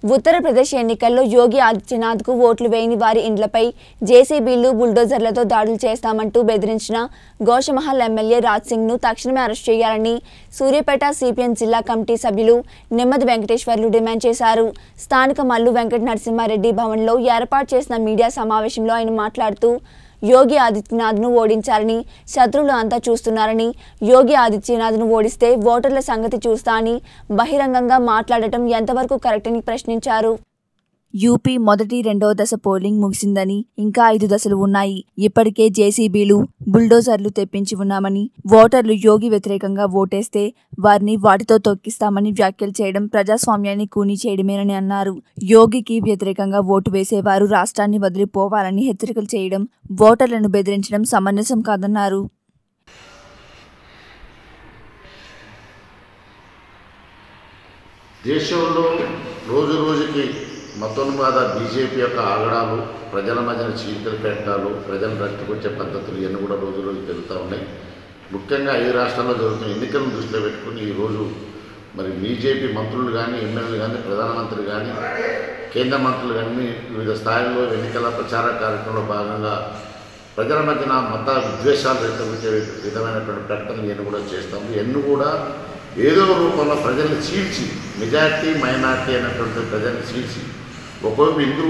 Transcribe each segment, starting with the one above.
ఉత్తరప్రదేశ్ ఎన్నికల్లో యోగి ఆదిత్యనాథ్కు ఓట్లు వేయని వారి ఇండ్లపై జేసీబీలు బుల్డోజర్లతో దాడులు చేస్తామంటూ బెదిరించిన గోషమహల్ ఎమ్మెల్యే రాజ్ సింగ్ను తక్షణమే అరెస్ట్ చేయాలని సూర్యాపేట సిపిఎం జిల్లా కమిటీ సభ్యులు నెమ్మది వెంకటేశ్వర్లు డిమాండ్ చేశారు స్థానిక మల్లు వెంకట నరసింహారెడ్డి భవన్లో ఏర్పాటు చేసిన మీడియా సమావేశంలో ఆయన మాట్లాడుతూ యోగి ఆదిత్యనాథ్ను ఓడించాలని శత్రువులు అంతా చూస్తున్నారని యోగి ఆదిత్యనాథ్ను ఓడిస్తే ఓటర్ల సంగతి చూస్తా అని బహిరంగంగా మాట్లాడటం ఎంతవరకు కరెక్ట్ అని ప్రశ్నించారు యూపీ మొదటి రెండవ దశ పోలింగ్ ముగిసిందని ఇంకా ఐదు దశలు ఉన్నాయి ఇప్పటికే జేసీబీలు బుల్డోజర్లు తెప్పించి ఉన్నామని ఓటర్లు యోగి వ్యతిరేకంగా ఓటేస్తే వారిని వాటితో తొక్కిస్తామని వ్యాఖ్యలు చేయడం ప్రజాస్వామ్యాన్ని కూనీ చేయడమేనని అన్నారు యోగికి వ్యతిరేకంగా ఓటు వేసేవారు రాష్ట్రాన్ని వదిలిపోవాలని హెచ్చరికలు చేయడం ఓటర్లను బెదిరించడం సమంజసం కాదన్నారు దేశంలో రోజు రోజుకి మతోన్మాద బీజేపీ యొక్క ఆగడాలు ప్రజల మధ్యన చీలికలు పెట్టాలు ప్రజలను రక్తుకొచ్చే పద్ధతులు ఇవన్నీ కూడా రోజు రోజు పెరుగుతూ ఉన్నాయి ముఖ్యంగా ఈ రాష్ట్రాల్లో జరుగుతున్న ఎన్నికలను దృష్టిలో పెట్టుకుని ఈరోజు మరి బీజేపీ మంత్రులు కానీ ఎమ్మెల్యేలు కానీ ప్రధానమంత్రి కానీ కేంద్ర మంత్రులు కానీ వివిధ స్థాయిల్లో ఎన్నికల ప్రచార కార్యక్రమంలో భాగంగా ప్రజల మధ్యన మత విద్వేషాలు రెచ్చగొట్టే విధమైనటువంటి ప్రకటనలు ఇవన్నీ కూడా చేస్తాము ఇవన్నీ కూడా ఏదో రూపంలో ప్రజల్ని చీల్చి మెజార్టీ మైనార్టీ అనేటువంటి ప్రజల్ని చీల్చి ఒకవైపు హిందూ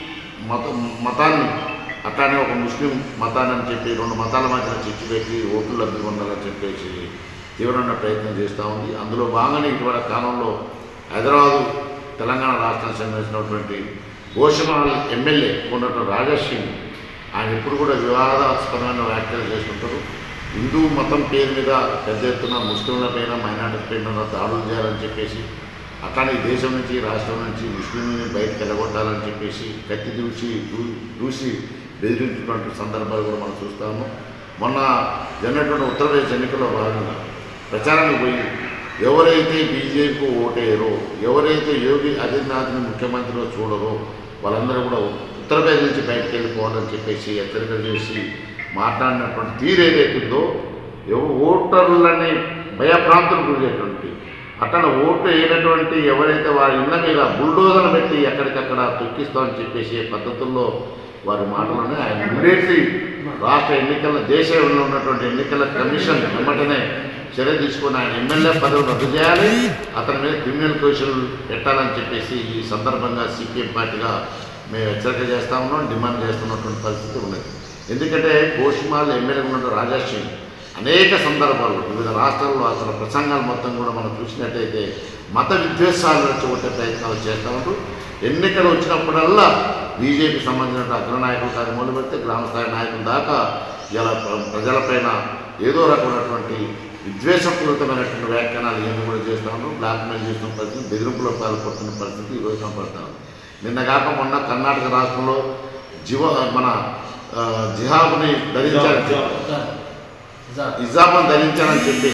మత మతాన్ని అట్లానే ఒక ముస్లిం మతాన్ని అని చెప్పి రెండు మతాల మధ్యన చిచ్చు పెట్టి ఓట్లు లబ్ధి పొందాలని చెప్పేసి తీవ్రమైన ప్రయత్నం చేస్తూ ఉంది అందులో భాగంగానే ఇటీవల కాలంలో హైదరాబాదు తెలంగాణ రాష్ట్రానికి సంబంధించినటువంటి గోషమాల్ ఎమ్మెల్యే ఉన్నటువంటి రాజేష్ సింగ్ ఆయన ఎప్పుడు కూడా వివాదాస్పదమైన వ్యాఖ్యలు చేస్తుంటారు హిందూ మతం పేరు మీద పెద్ద ఎత్తున ముస్లింల పైన మైనార్టీ పైన దాడులు చేయాలని చెప్పేసి అట్లానే ఈ దేశం నుంచి ఈ రాష్ట్రం నుంచి ముస్లింలని బయటకు వెళ్ళగొట్టాలని చెప్పేసి కత్తి దూసి దూ- దూసి బెదిరించినటువంటి సందర్భాలు కూడా మనం చూస్తాము మొన్న జరిగినటువంటి ఉత్తరప్రదేశ్ ఎన్నికల్లో భాగంగా ప్రచారానికి పోయి ఎవరైతే బీజేపీకి ఓటేయరో ఎవరైతే యోగి ఆదిత్యనాథ్ని ముఖ్యమంత్రిగా చూడరో వాళ్ళందరూ కూడా ఉత్తరప్రదేశ్ నుంచి బయటకు వెళ్ళిపోవాలని చెప్పేసి హెచ్చరికలు చేసి మాట్లాడినటువంటి తీరు ఏదైతుందో ఎవ- ఓటర్లని భయభ్రాంతులు గురిచేటువంటి అట్లా ఓటు వేయనటువంటి ఎవరైతే వారి ఇళ్ళ మీద బుల్డోజర్లు పెట్టి ఎక్కడికక్కడ తొక్కిస్తామని చెప్పేసి పద్ధతుల్లో వారి మాటలోనే ఆయన ఇమ్మీడియట్లీ రాష్ట్ర ఎన్నికల దేశంలో ఉన్నటువంటి ఎన్నికల కమిషన్ వెంబటనే చర్య తీసుకుని ఆయన ఎమ్మెల్యే పదవి రద్దు చేయాలి అతని మీద క్రిమినల్ కేసులు పెట్టాలని చెప్పేసి ఈ సందర్భంగా సిపిఎం పార్టీగా మేము హెచ్చరిక చేస్తా ఉన్నాం డిమాండ్ చేస్తున్నటువంటి పరిస్థితి ఉన్నది ఎందుకంటే గోషిమాల్ ఎమ్మెల్యే ఉన్నటువంటి రాజేష్ సింగ్ అనేక సందర్భాల్లో వివిధ రాష్ట్రాల్లో అతని ప్రసంగాలు మొత్తం కూడా మనం చూసినట్టయితే మత విద్వేషాలు రెచ్చగొట్టే ప్రయత్నాలు చేస్తూ ఉంటూ ఎన్నికలు వచ్చినప్పుడల్లా బీజేపీ సంబంధించిన అగ్రనాయకులు కానీ మొదలు పెడితే గ్రామ స్థాయి నాయకుల దాకా ఇలా ప్ర- ప్రజలపైన ఏదో రకమైనటువంటి విద్వేషపూరితమైనటువంటి వ్యాఖ్యానాలు ఇవన్నీ కూడా చేస్తూ ఉంటాం బ్లాక్మెయిల్ చేస్తున్న పరిస్థితి బెదిరింపులో పాల్పడుతున్న పరిస్థితి ఈరోజు కనపడతా ఉంది నిన్న కాక మొన్న కర్ణాటక రాష్ట్రంలో జివ మన ఆ, జిహాబ్ని ధరించాలని చెప్పి ఇజాబం ధరించాలని చెప్పేసి